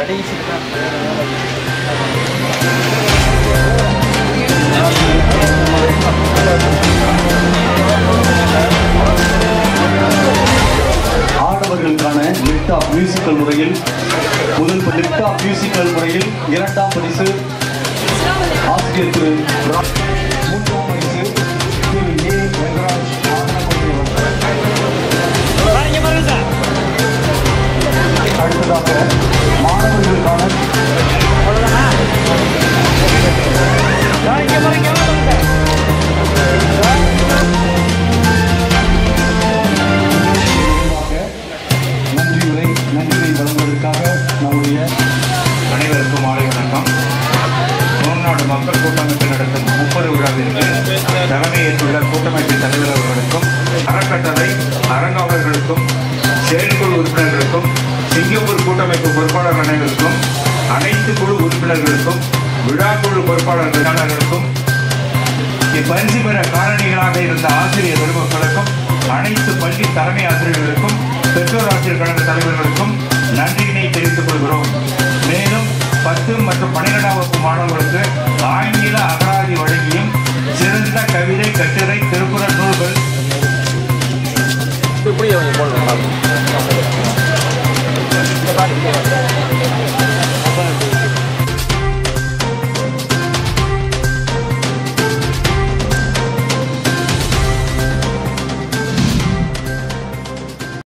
ஆடவர்களுக்கான lift of musical முறையில் முதல் lift of musical முறையில் இரண்டாம் பரிசு ஆசிரியர் திரு ரா- மூன்றாம் பரிசு திரு ஏ வெங்கராஜ் ஆனந்தமணி அவர்கள். அடுத்ததாக மாணவர்களுக்கான நிறைவாக நன்றி உரை நன்றியை வழங்குவதற்காக நம்முடைய அனைவருக்கும் மாலை வணக்கம் தமிழ்நாடு மக்கள் கூட்டமைப்பு நடத்தும் முப்பது விழாவிற்கு தலைமையேற்றுள்ள கூட்டமைப்பின் தலைவர் அவர்களுக்கும் அறக்கட்டளை அரங்காவலர்களுக்கும் செயற்குழு உறுப்பினர்களுக்கும் சிங்கப்பூர் கூட்டமைப்பு பொறுப்பாளர் அனைவருக்கும் அனைத்து குழு உறுப்பினர்களுக்கும் விழாக்குழு பொறுப்பாளர்களுக்கும் இப்பரிசு பெற காரணிகளாக இருந்த ஆசிரியர் பெருமக்களுக்கும் அனைத்து பள்ளி தலைமை ஆசிரியர்களுக்கும்